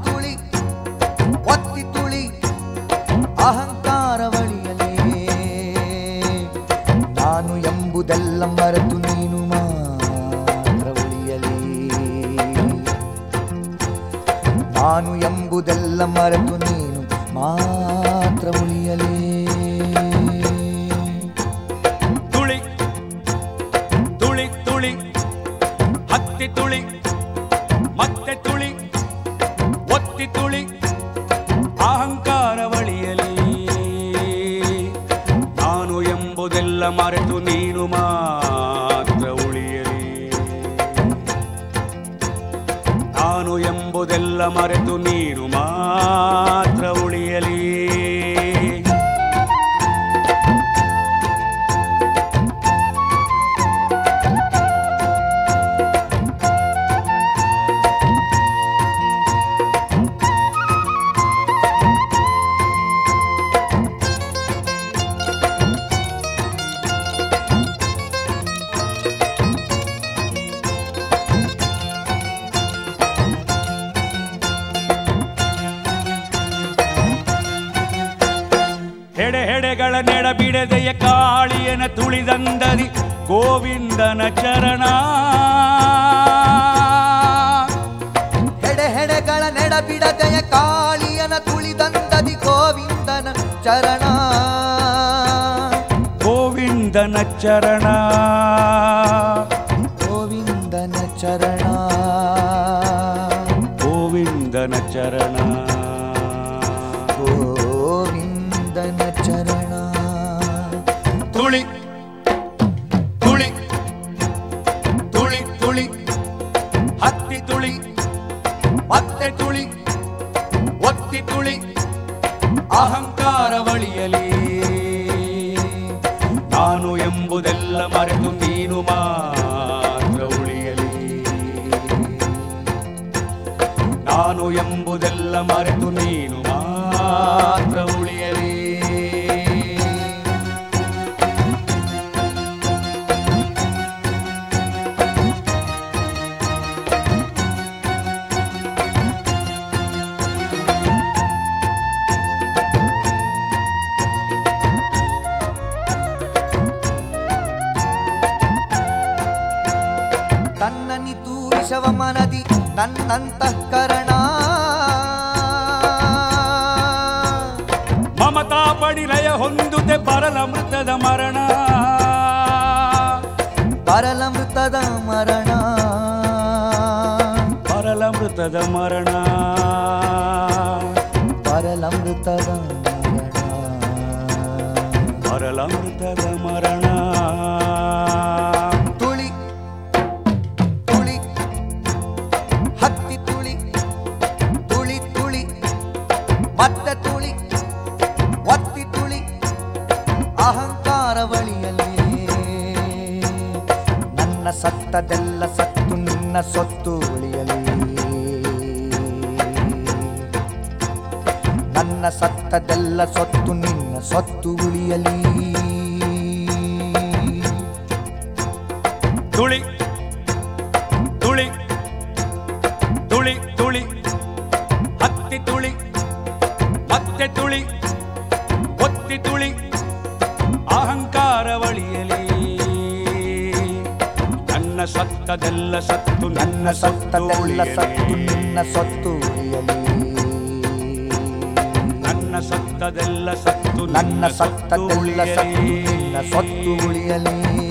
ತುಳಿ ಒತ್ತಿ ತುಳಿ ಅಹಂಕಾರವಳಿಯಲೇ ನಾನು ಎಂಬುದೆಲ್ಲ ಮರೆತು ನೀನು ಮಾತ್ರ ಉಳಿಯಲೇ ನಾನು ಎಂಬುದೆಲ್ಲ ಮರೆತು ನೀನು ಮಾತ್ರ ಉಳಿಯಲೇ ತುಳಿ ತುಳಿ ತುಳಿ ಹತ್ತಿ ತುಳಿ ಮತ್ತೆ ತುಳಿ ಒತ್ತಿ ತುಳಿ ಅಹಂಕಾರ ಬಳಿಯಲಿ ನಾನು ಎಂಬುದೆಲ್ಲ ಮರೆತು ನೀನು ಮಾತ್ರ ಉಳಿಯಲಿ ನಾನು ಎಂಬುದೆಲ್ಲ ಮರೆತು ನೀನು ಮಾತ್ರ ಉಳಿಯಲಿ ಹೆಡೆ ಹೆಡೆಗಳ ನೆಡ ಬಿಡದೆಯ ಕಾಳಿಯನ ತುಳಿದಂದದಿ ಗೋವಿಂದನ ಚರಣ ಹೆಡೆ ಹೆಡೆಗಳ ನೆಡ ಬಿಡದೆಯ ಕಾಳಿಯನ ತುಳಿದಂದದಿ ಗೋವಿಂದನ ಚರಣ ಗೋವಿಂದನ ಚರಣ ಗೋವಿಂದನ ಚರಣ ಗೋವಿಂದನ ಚರಣ ಗೋವಿಂದನ ಚರಣ ತುಳಿ ತುಳಿ ತುಳಿ ತುಳಿ ಹತ್ತಿ ತುಳಿ ಮತ್ತೆ ತುಳಿ ಒತ್ತಿ ತುಳಿ ಅಹಂಕಾರ ಬಳಿಯಲಿ ನಾನು ಎಂಬುದೆಲ್ಲ ಮರೆತು ನೀನು ಮಾತ್ರ ಉಳಿಯಲಿ ನಾನು ಎಂಬುದೆಲ್ಲ ಮರೆತು ನೀನು ಮಾತ್ರ ಉಳಿಯಲಿ ತನ್ನನಿ ತೂರಿಸವ ಮನದಿ ನನ್ನಂತಃಕರಣ ಮಮತಾ ಪಡಿಲಯ ಹೊಂದುತ್ತೆ ಬರಲ ಮೃತದ ಮರಣ ಪರಲ ಮೃತದ ಮರಣ ಬರಲ ಮೃತದ ಮರಣ ಪರಲ ಮೃತದ ಮರಣ ಬರಲ ಮೃತದ ಮರಣ ತುಳಿ ತುಳಿ ಹತ್ತಿ ತುಳಿ ತುಳಿ ತುಳಿ ಮತ್ತೆ ತುಳಿ ಒತ್ತಿ ತುಳಿ ಅಹಂಕಾರ ಬಳಿಯಲೇ ನನ್ನ ಸತ್ತದೆಲ್ಲ ಸತ್ತು ನಿನ್ನ ಸೊತ್ತು ಉಳಿಯಲಿ ನನ್ನ ಸತ್ತದೆಲ್ಲ ಸೊತ್ತು ನಿನ್ನ ಸೊತ್ತು ಉಳಿಯಲಿ ತುಳಿ ತುಳಿ ತುಳಿ ತುಳಿ ಹತ್ತಿ ತುಳಿ ಮತ್ತೆ ತುಳಿ ಒತ್ತಿ ತುಳಿ ಅಹಂಕಾರ ಬಳಿಯಲಿ ನನ್ನ ಸತ್ತದೆಲ್ಲ ಸತ್ತು ನನ್ನ ನನ್ನ ಸತ್ತದೆಲ್ಲ ಸತ್ತು ನಿನ್ನ ಸೊತ್ತು ಉಳಿಯಲಿ ನನ್ನ ಸತ್ತದೆಲ್ಲ ಸತ್ತು ನನ್ನ ಸತ್ತು ಸತ್ತದೆಲ್ಲ ಸತ್ತು ಉಳಿಯಲಿ. ನಿನ್ನ ಸೊತ್ತು ಉಳಿಯಲಿ